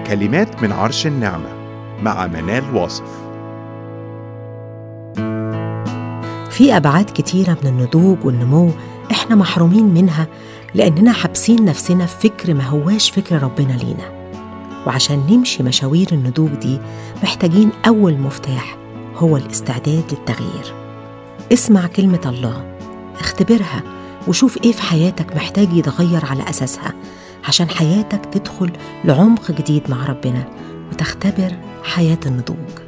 كلمات من عرش النعمة مع منال واصف في أبعاد كتيرة من النضوج والنمو إحنا محرومين منها لأننا حابسين نفسنا في فكر ما هواش فكر ربنا لينا وعشان نمشي مشاوير النضوج دي محتاجين أول مفتاح هو الاستعداد للتغيير اسمع كلمة الله اختبرها وشوف ايه في حياتك محتاج يتغير على أساسها عشان حياتك تدخل لعمق جديد مع ربنا وتختبر حياة النضوج